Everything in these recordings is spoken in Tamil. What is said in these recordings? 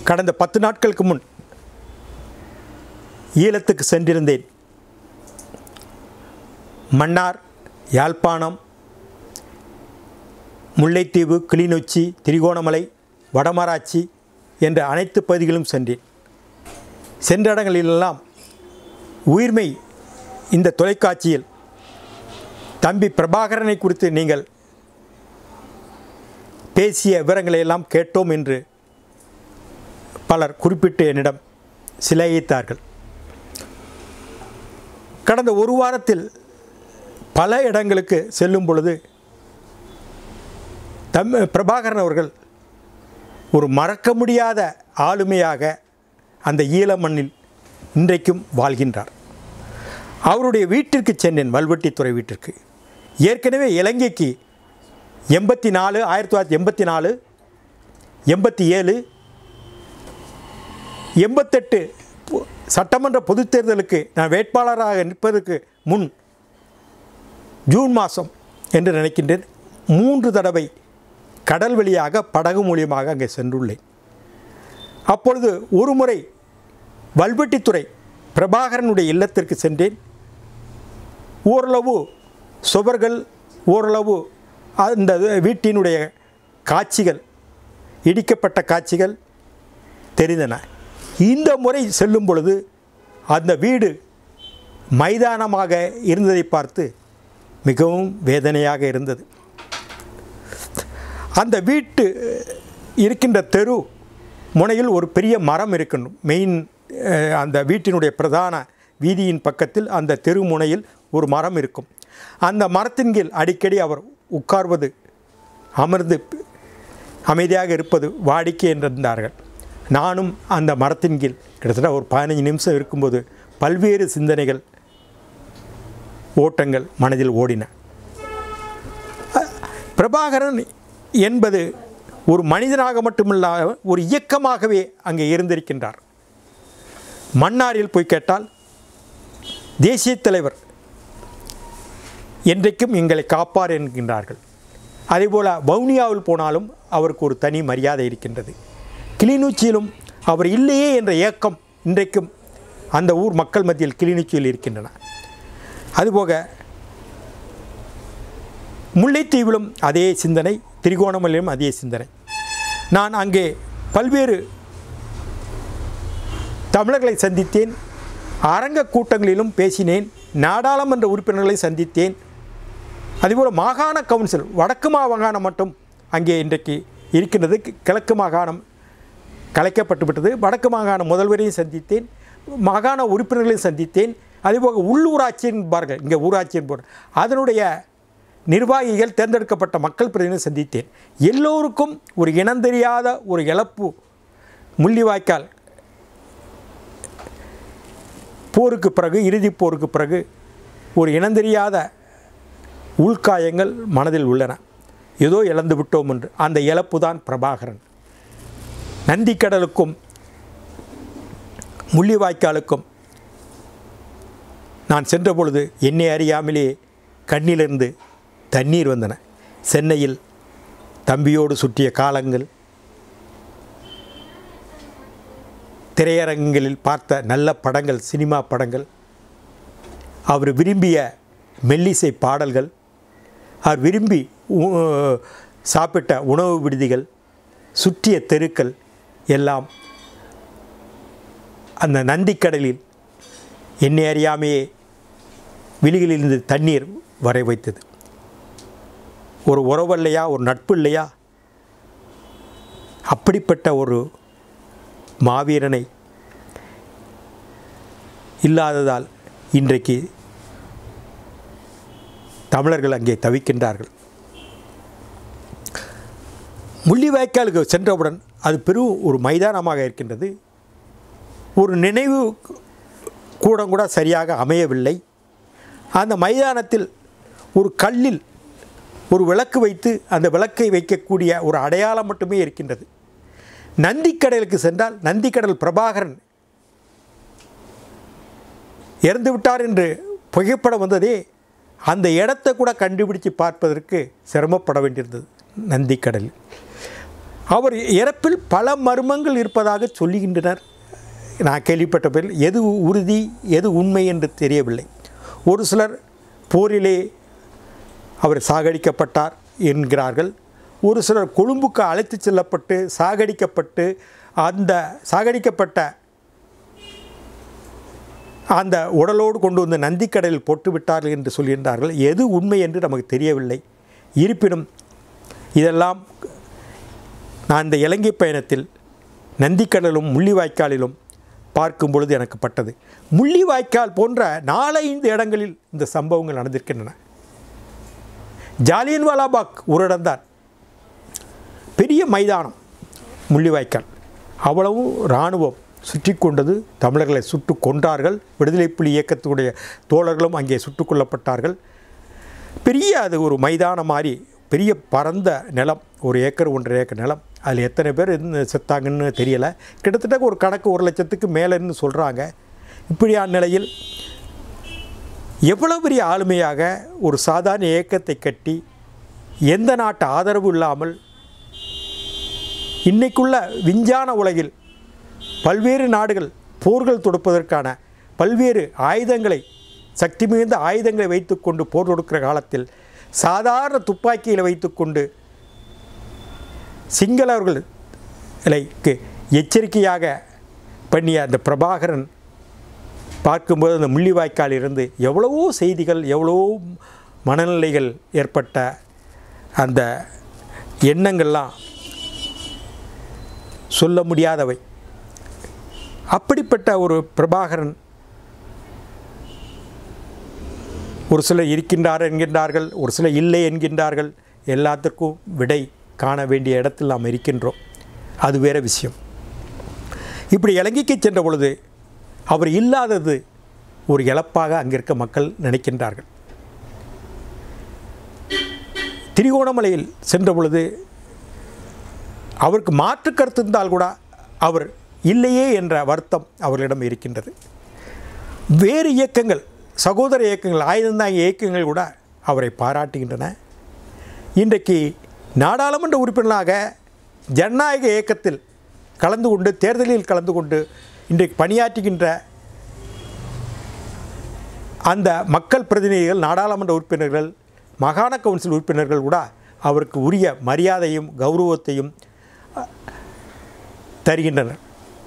கடந்த பத்து நாட்களுக்கு முன் ஈழத்துக்கு சென்றிருந்தேன் மன்னார் யாழ்ப்பாணம் முல்லைத்தீவு கிளிநொச்சி திரிகோணமலை வடமராட்சி என்ற அனைத்து பகுதிகளும் சென்றேன் சென்ற இடங்களிலெல்லாம் உயிர்மை இந்த தொலைக்காட்சியில் தம்பி பிரபாகரனை குறித்து நீங்கள் பேசிய விவரங்களை எல்லாம் கேட்டோம் என்று பலர் குறிப்பிட்டு என்னிடம் சிலையித்தார்கள் கடந்த ஒரு வாரத்தில் பல இடங்களுக்கு செல்லும் பொழுது தம் பிரபாகரன் அவர்கள் ஒரு மறக்க முடியாத ஆளுமையாக அந்த ஈழ மண்ணில் இன்றைக்கும் வாழ்கின்றார் அவருடைய வீட்டிற்கு சென்றேன் வல்வெட்டித்துறை வீட்டிற்கு ஏற்கனவே இலங்கைக்கு எண்பத்தி நாலு ஆயிரத்தி தொள்ளாயிரத்தி எண்பத்தி நாலு எண்பத்தி ஏழு எண்பத்தெட்டு பொ- சட்டமன்ற பொதுத் தேர்தலுக்கு நான் வேட்பாளராக நிற்பதற்கு முன் ஜூன் மாதம் என்று நினைக்கின்றேன் மூன்று தடவை கடல் வழியாக படகு மூலியமாக அங்கே சென்றுள்ளேன் அப்பொழுது ஒரு முறை வல்வெட்டித்துறை பிரபாகரனுடைய இல்லத்திற்கு சென்றேன் ஓரளவு சுவர்கள் ஓரளவு அந்த வீட்டினுடைய காட்சிகள் இடிக்கப்பட்ட காட்சிகள் தெரிந்தன இந்த முறை செல்லும் பொழுது அந்த வீடு மைதானமாக இருந்ததை பார்த்து மிகவும் வேதனையாக இருந்தது அந்த வீட்டு இருக்கின்ற தெரு முனையில் ஒரு பெரிய மரம் இருக்கணும் மெயின் அஹ், அந்த வீட்டினுடைய பிரதான வீதியின் பக்கத்தில் அந்த தெரு முனையில் ஒரு மரம் இருக்கும் அந்த மரத்தின் கீழ் அடிக்கடி அவர் உட்கார்வது அமர்ந்து அமைதியாக இருப்பது வாடிக்கை என்றிருந்தார்கள் நானும் அந்த மரத்தின் கீழ் கிட்டத்தட்ட ஒரு பதினஞ்சு நிமிஷம் இருக்கும்போது பல்வேறு சிந்தனைகள் ஓட்டங்கள் மனதில் ஓடின அ- பிரபாகரன் என்பது ஒரு மனிதனாக மட்டுமில்லாத ஒரு இயக்கமாகவே அங்கே இருந்திருக்கின்றார் மன்னாரில் போய் கேட்டால் தேசிய தலைவர் என்றைக்கும் எங்களை காப்பார் என்கின்றார்கள் அதேபோல் வவுனியாவில் போனாலும் அவருக்கு ஒரு தனி மரியாதை இருக்கின்றது கிளிநொச்சியிலும் அவர் இல்லையே என்ற ஏக்கம் இன்றைக்கும் அந்த ஊர் மக்கள் மத்தியில் கிளிநொச்சியில் இருக்கின்றன அதுபோக முல்லைத்தீவிலும் அதே சிந்தனை திரிகோணமலையிலும் அதே சிந்தனை நான் அங்கே பல்வேறு தமிழர்களை சந்தித்தேன் அரங்க கூட்டங்களிலும் பேசினேன் நாடாளுமன்ற உறுப்பினர்களை சந்தித்தேன் அதேபோல் மாகாண கவுன்சில் வடக்கு மாகாணம் மட்டும் அங்கே இன்றைக்கு இருக்கின்றது கி- கிழக்கு மாகாணம் கலைக்கப்பட்டு விட்டது வடக்கு மாகாண முதல்வரையும் சந்தித்தேன் மாகாண உறுப்பினர்களையும் சந்தித்தேன் அதேபோல் உள்ளூராட்சி என்பார்கள் இங்கே ஊராட்சி என்பவர் அதனுடைய நிர்வாகிகள் தேர்ந்தெடுக்கப்பட்ட மக்கள் பிரதிநிதிகளை சந்தித்தேன் எல்லோருக்கும் ஒரு இனந்தெரியாத ஒரு இழப்பு முள்ளிவாய்க்கால் போருக்கு பிறகு இறுதிப் போருக்கு பிறகு ஒரு இனந்தெரியாத உள்காயங்கள் மனதில் உள்ளன ஏதோ இழந்து விட்டோம் என்று அந்த இழப்பு தான் பிரபாகரன் நந்திக்கடலுக்கும் முள்ளிவாய்க்காலுக்கும் நான் சென்ற பொழுது என்னை அறியாமலே கண்ணிலிருந்து தண்ணீர் வந்தன சென்னையில் தம்பியோடு சுற்றிய காலங்கள் திரையரங்குகளில் பார்த்த நல்ல படங்கள் சினிமா படங்கள் அவர் விரும்பிய மெல்லிசை பாடல்கள் அவர் விரும்பி உ- சாப்பிட்ட உணவு விடுதிகள் சுற்றிய தெருக்கள் எல்லாம் அந்த நந்திக்கடலில் என்னை அறியாமையே விழிகளிலிருந்து தண்ணீர் வரை வைத்தது ஒரு உறவு இல்லையா ஒரு நட்பு இல்லையா அப்படிப்பட்ட ஒரு மாவீரனை இல்லாததால் இன்றைக்கு தமிழர்கள் அங்கே தவிக்கின்றார்கள் முள்ளிவாய்க்காலுக்கு சென்றவுடன் அது பெரும் ஒரு மைதானமாக இருக்கின்றது ஒரு நினைவு கூடம் கூட சரியாக அமையவில்லை அந்த மைதானத்தில் ஒரு கல்லில் ஒரு விளக்கு வைத்து அந்த விளக்கை வைக்கக்கூடிய ஒரு அடையாளம் மட்டுமே இருக்கின்றது நந்திக்கடலுக்கு சென்றால் நந்திக்கடல் பிரபாகரன் இறந்து விட்டார் என்று புகைப்படம் வந்ததே அந்த இடத்தை கூட கண்டுபிடித்து பார்ப்பதற்கு சிரமப்பட வேண்டியிருந்தது நந்திக்கடலில் அவர் இறப்பில் பல மர்மங்கள் இருப்பதாக சொல்லுகின்றனர் நான் கேள்விப்பட்ட பேரில் எது உறுதி எது உண்மை என்று தெரியவில்லை ஒரு சிலர் போரிலே அவர் சாகடிக்கப்பட்டார் என்கிறார்கள் ஒரு சிலர் கொழும்புக்கு அழைத்து செல்லப்பட்டு சாகடிக்கப்பட்டு அந்த சாகடிக்கப்பட்ட அந்த உடலோடு கொண்டு வந்து நந்திக்கடலில் போட்டு விட்டார்கள் என்று சொல்கின்றார்கள் எது உண்மை என்று நமக்கு தெரியவில்லை இருப்பினும் இதெல்லாம் நான் இந்த இலங்கை பயணத்தில் நந்திக்கடலும் முள்ளிவாய்க்காலிலும் பார்க்கும் பொழுது எனக்கு பட்டது முள்ளிவாய்க்கால் போன்ற நாலைந்து இடங்களில் இந்த சம்பவங்கள் நடந்திருக்கின்றன ஜாலியன்வாலாபாக் ஒரு இடம்தான் பெரிய மைதானம் முள்ளிவாய்க்கால் அவ்வளவும் இராணுவம் சுற்றி கொண்டது தமிழர்களை சுட்டு கொன்றார்கள் விடுதலை புலி இயக்கத்துடைய தோழர்களும் அங்கே சுட்டுக் கொல்லப்பட்டார்கள் பெரிய அது ஒரு மைதானம் மாதிரி பெரிய பரந்த நிலம் ஒரு ஏக்கர் ஒன்றரை ஏக்கர் நிலம் அதில் எத்தனை பேர் இருந்து செத்தாங்கன்னு தெரியலை கிட்டத்தட்ட ஒரு கணக்கு ஒரு லட்சத்துக்கு மேலேன்னு சொல்கிறாங்க இப்படியான நிலையில் எவ்வளவு பெரிய ஆளுமையாக ஒரு சாதாரண இயக்கத்தை கட்டி எந்த நாட்டு ஆதரவு இல்லாமல் இன்னைக்குள்ள விஞ்ஞான உலகில் பல்வேறு நாடுகள் போர்கள் தொடுப்பதற்கான பல்வேறு ஆயுதங்களை சக்தி மிகுந்த ஆயுதங்களை வைத்துக்கொண்டு போர் தொடுக்கிற காலத்தில் சாதாரண துப்பாக்கியில் வைத்துக்கொண்டு சிங்களவர்களுக்கு எச்சரிக்கையாக பண்ணிய அந்த பிரபாகரன் பார்க்கும்போது அந்த முள்ளிவாய்க்கால் இருந்து எவ்வளவோ செய்திகள் எவ்வளவோ மனநிலைகள் ஏற்பட்ட அந்த எண்ணங்கள்லாம் சொல்ல முடியாதவை அப்படிப்பட்ட ஒரு பிரபாகரன் ஒரு சிலர் இருக்கின்றார் என்கின்றார்கள் ஒரு சிலர் இல்லை என்கின்றார்கள் எல்லாத்திற்கும் விடை காண வேண்டிய இடத்தில் நாம் இருக்கின்றோம் அது வேறு விஷயம் இப்படி இலங்கைக்கு சென்ற பொழுது அவர் இல்லாதது ஒரு இழப்பாக அங்கே இருக்க மக்கள் நினைக்கின்றார்கள் திரிகோணமலையில் சென்ற பொழுது அவருக்கு மாற்று கருத்து இருந்தால் கூட அவர் இல்லையே என்ற வருத்தம் அவர்களிடம் இருக்கின்றது வேறு இயக்கங்கள் சகோதர இயக்கங்கள் ஆயுதந்தாங்க இயக்கங்கள் கூட அவரை பாராட்டுகின்றன இன்றைக்கு நாடாளுமன்ற உறுப்பினராக ஜனநாயக இயக்கத்தில் கலந்து கொண்டு தேர்தலில் கலந்து கொண்டு இன்றைக்கு பணியாற்றுகின்ற அந்த மக்கள் பிரதிநிதிகள் நாடாளுமன்ற உறுப்பினர்கள் மாகாண கவுன்சில் உறுப்பினர்கள் கூட அவருக்கு உரிய மரியாதையும் கௌரவத்தையும் அஹ், தருகின்றனர்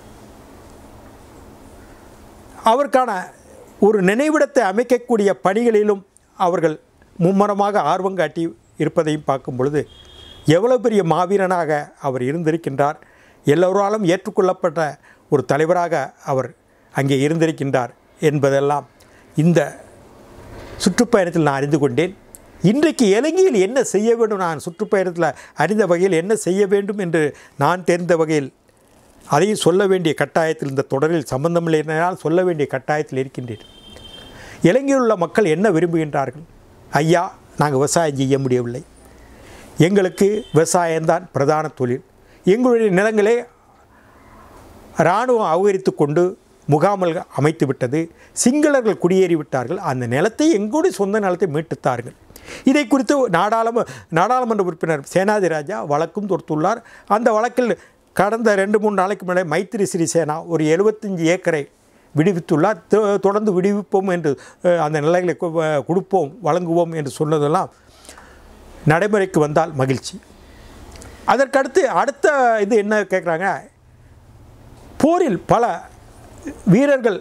அவருக்கான ஒரு நினைவிடத்தை அமைக்கக்கூடிய பணிகளிலும் அவர்கள் மும்மரமாக ஆர்வம் காட்டி இருப்பதையும் பார்க்கும் பொழுது எவ்வளவு பெரிய மாவீரனாக அவர் இருந்திருக்கின்றார் எல்லோராலும் ஏற்றுக்கொள்ளப்பட்ட ஒரு தலைவராக அவர் அங்கே இருந்திருக்கின்றார் என்பதெல்லாம் இந்த சுற்றுப்பயணத்தில் நான் அறிந்து கொண்டேன் இன்றைக்கு இலங்கையில் என்ன செய்ய வேண்டும் நான் சுற்றுப்பயணத்தில் அறிந்த வகையில் என்ன செய்ய வேண்டும் என்று நான் தெரிந்த வகையில் அதையும் சொல்ல வேண்டிய கட்டாயத்தில் இந்த தொடரில் சம்பந்தமில்லைனால் சொல்ல வேண்டிய கட்டாயத்தில் இருக்கின்றேன் இலங்கையில் உள்ள மக்கள் என்ன விரும்புகின்றார்கள் ஐயா நாங்கள் விவசாயம் செய்ய முடியவில்லை எங்களுக்கு விவசாயம்தான் பிரதான தொழில் எங்களுடைய நிலங்களே இராணுவம் அபகரித்து கொண்டு முகாமல் அமைத்து விட்டது சிங்களர்கள் குடியேறி விட்டார்கள் அந்த நிலத்தை எங்களுடைய சொந்த நிலத்தை மீட்டுத்தார்கள் இதை குறித்து நாடாளும நாடாளுமன்ற உறுப்பினர் சேனாதி ராஜா வழக்கும் தொடுத்துள்ளார் அந்த வழக்கில் கடந்த ரெண்டு மூணு நாளைக்கு முன்னாடி மைத்திரி சிறிசேனா ஒரு எழுபத்தஞ்சு ஏக்கரை விடுவித்துள்ளார் தொ- தொடர்ந்து விடுவிப்போம் என்று அஹ், அந்த நிலைகளை கு- அஹ், கொடுப்போம் வழங்குவோம் என்று சொன்னதெல்லாம் நடைமுறைக்கு வந்தால் மகிழ்ச்சி அதற்கடுத்து அடுத்த இது என்ன கேட்குறாங்க போரில் பல வீரர்கள்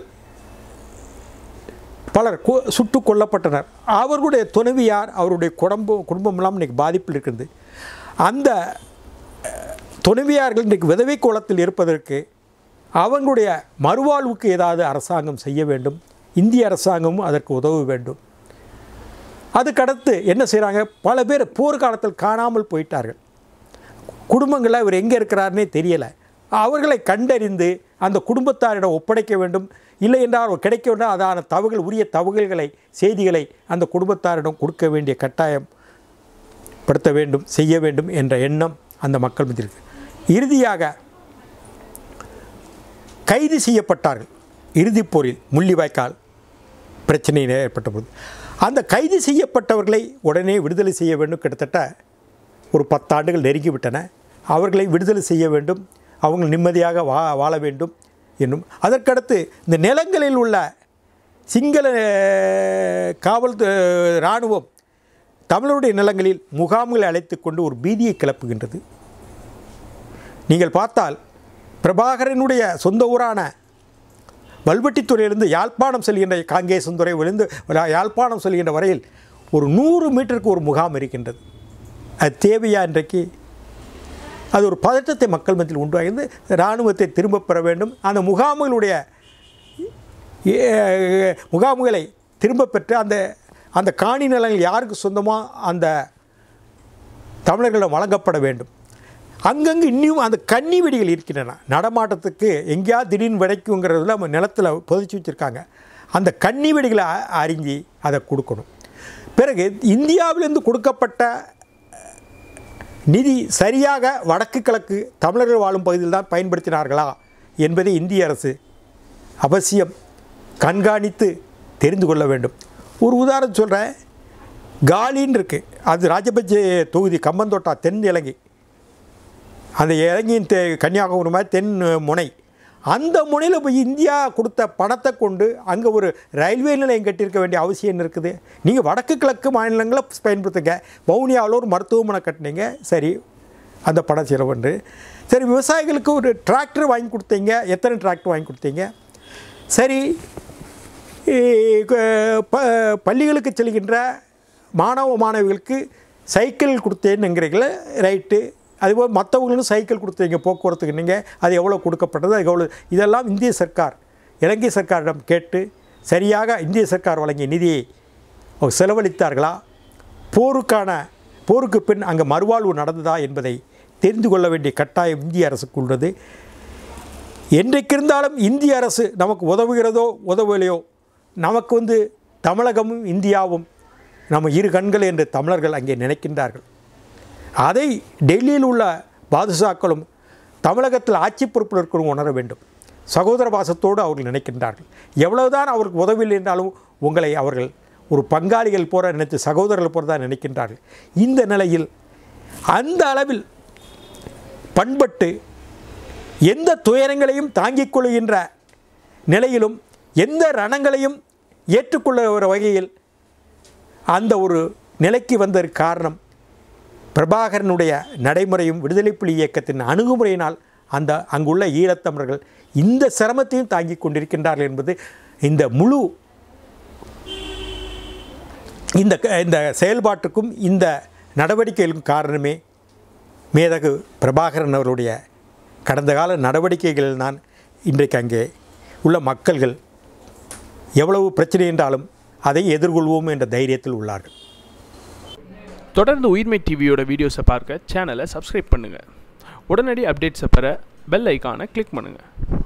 பலர் கொ சுட்டு கொல்லப்பட்டனர் அவர்களுடைய துணைவியார் அவருடைய குடும்பம் குடும்பமெல்லாம் இன்றைக்கி பாதிப்பில் இருக்கிறது அந்த அஹ், துணைவியார்கள் இன்றைக்கு விதவை கோலத்தில் இருப்பதற்கு அவங்களுடைய மறுவாழ்வுக்கு ஏதாவது அரசாங்கம் செய்ய வேண்டும் இந்திய அரசாங்கமும் அதற்கு உதவ வேண்டும் அதுக்கடுத்து என்ன செய்கிறாங்க பல பேர் போர்க்காலத்தில் காணாமல் போயிட்டார்கள் குடும்பங்களில் இவர் எங்கே இருக்கிறாருனே தெரியலை அவர்களை கண்டறிந்து அந்த குடும்பத்தாரிடம் ஒப்படைக்க வேண்டும் இல்லை என்றால் அவர் கிடைக்க வேண்டும் அதான தகவல்கள் உரிய தகவல்களை செய்திகளை அந்த குடும்பத்தாரிடம் கொடுக்க வேண்டிய கட்டாயம் படுத்த வேண்டும் செய்ய வேண்டும் என்ற எண்ணம் அந்த மக்கள் மீது இருக்கு இறுதியாக கைது செய்யப்பட்டார்கள் இறுதிப் போரில் முள்ளிவாய்க்கால் பிரச்சனை ஏற்பட்ட போது அந்த கைது செய்யப்பட்டவர்களை உடனே விடுதலை செய்ய வேண்டும் கிட்டத்தட்ட ஒரு பத்தாண்டுகள் நெருங்கிவிட்டன அவர்களை விடுதலை செய்ய வேண்டும் அவங்க நிம்மதியாக வா வாழ வேண்டும் என்னும் அதற்கடுத்து இந்த நிலங்களில் உள்ள சிங்கள அஹ், காவல் அஹ், இராணுவம் தமிழருடைய நிலங்களில் முகாம்களை அழைத்து கொண்டு ஒரு பீதியை கிளப்புகின்றது நீங்கள் பார்த்தால் பிரபாகரனுடைய சொந்த ஊரான வல்வெட்டித்துறையிலிருந்து யாழ்ப்பாணம் செல்கின்ற காங்கேசந்துறை விழுந்து யாழ்ப்பாணம் செல்கின்ற வரையில் ஒரு நூறு மீட்டருக்கு ஒரு முகாம் இருக்கின்றது அது தேவையா இன்றைக்கு அது ஒரு பதட்டத்தை மக்கள் மத்தியில் உண்டாகிருந்து இராணுவத்தை திரும்பப் பெற வேண்டும் அந்த முகாம்களுடைய ஏ- முகாம்களை திரும்ப பெற்று அந்த அந்த காணி நிலங்கள் யாருக்கு சொந்தமாக அந்த தமிழர்களிடம் வழங்கப்பட வேண்டும் அங்கங்கு இன்னும் அந்த கன்னி வெடிகள் இருக்கின்றன நடமாட்டத்துக்கு எங்கேயாவது திடீர்னு விடைக்குங்கிறதுல நம்ம நிலத்தில் புதைச்சி வச்சுருக்காங்க அந்த கன்னி வெடிகளை அ- அறிஞ்சி அதை கொடுக்கணும் பிறகு இந்தியாவிலிருந்து கொடுக்கப்பட்ட நிதி சரியாக வடக்கு கிழக்கு தமிழர்கள் வாழும் பகுதியில் தான் பயன்படுத்தினார்களா என்பதை இந்திய அரசு அவசியம் கண்காணித்து தெரிந்து கொள்ள வேண்டும் ஒரு உதாரணம் சொல்கிறேன் காலின்னு இருக்குது அது ராஜபக்சே தொகுதி கம்பந்தோட்டா தென் இலங்கை அந்த இலங்கையின் தெ கன்னியாகுமரி மாதிரி தென் முனை அந்த முனையில் போய் இந்தியா கொடுத்த பணத்தை கொண்டு அங்கே ஒரு ரயில்வே நிலையம் கட்டியிருக்க வேண்டிய அவசியம் என்ன இருக்குது நீங்கள் வடக்கு கிழக்கு மாநிலங்களை பயன்படுத்துங்க வவுனியாவில் ஒரு மருத்துவமனை கட்டினீங்க சரி அந்த பணம் செலவுண்டு சரி விவசாயிகளுக்கு ஒரு டிராக்டர் வாங்கி கொடுத்தீங்க எத்தனை டிராக்டர் வாங்கி கொடுத்தீங்க சரி இ, க- ப பள்ளிகளுக்கு செல்கின்ற மாணவ மாணவிகளுக்கு சைக்கிள் கொடுத்தேன்னுங்கிறீங்கள ரைட்டு அதுபோல் மற்றவங்களும் சைக்கிள் கொடுத்தீங்க போக்குவரத்துக்கு நீங்கள் அது எவ்வளோ கொடுக்கப்பட்டது அது எவ்வளோ இதெல்லாம் இந்திய சர்க்கார் இலங்கை சர்க்காரிடம் கேட்டு சரியாக இந்திய சர்க்கார் வழங்கிய நிதியை அவங்க செலவழித்தார்களா போருக்கான போருக்கு பின் அங்கே மறுவாழ்வு நடந்ததா என்பதை தெரிந்து கொள்ள வேண்டிய கட்டாயம் இந்திய அரசுக்கு உள்ளது என்றைக்கு இருந்தாலும் இந்திய அரசு நமக்கு உதவுகிறதோ உதவலையோ நமக்கு வந்து தமிழகமும் இந்தியாவும் நம்ம இரு கண்கள் என்று தமிழர்கள் அங்கே நினைக்கின்றார்கள் அதை டெல்லியில் உள்ள பாதுஷாக்களும் தமிழகத்தில் ஆட்சி பொறுப்பில் இருக்கிறவங்க உணர வேண்டும் சகோதர பாசத்தோடு அவர்கள் நினைக்கின்றார்கள் எவ்வளவுதான் அவருக்கு உதவில்லை என்றாலும் உங்களை அவர்கள் ஒரு பங்காளிகள் போல நினைத்து சகோதரர்கள் போல தான் நினைக்கின்றார்கள் இந்த நிலையில் அந்த அளவில் பண்பட்டு எந்த துயரங்களையும் தாங்கிக் கொள்கின்ற நிலையிலும் எந்த ரணங்களையும் ஏற்றுக்கொள்ளுகிற வகையில் அந்த ஒரு நிலைக்கு வந்ததற்கு காரணம் பிரபாகரனுடைய நடைமுறையும் விடுதலை புலி இயக்கத்தின் அணுகுமுறையினால் அந்த அங்குள்ள ஈழத்தமிழர்கள் இந்த சிரமத்தையும் தாங்கிக் கொண்டிருக்கின்றார்கள் என்பது இந்த முழு இந்த க- இந்த செயல்பாட்டுக்கும் இந்த நடவடிக்கைகளுக்கும் காரணமே மேதகு பிரபாகரன் அவருடைய கடந்த கால நடவடிக்கைகளில் நான் இன்றைக்கு அங்கே உள்ள மக்கள்கள் எவ்வளவு பிரச்சனை என்றாலும் அதை எதிர்கொள்வோம் என்ற தைரியத்தில் உள்ளார்கள் தொடர்ந்து உயிர்மை டிவியோட வீடியோஸை பார்க்க சேனலை சப்ஸ்கிரைப் பண்ணுங்கள் உடனடி அப்டேட்ஸை பெற பெல் ஐக்கானை கிளிக் பண்ணுங்கள்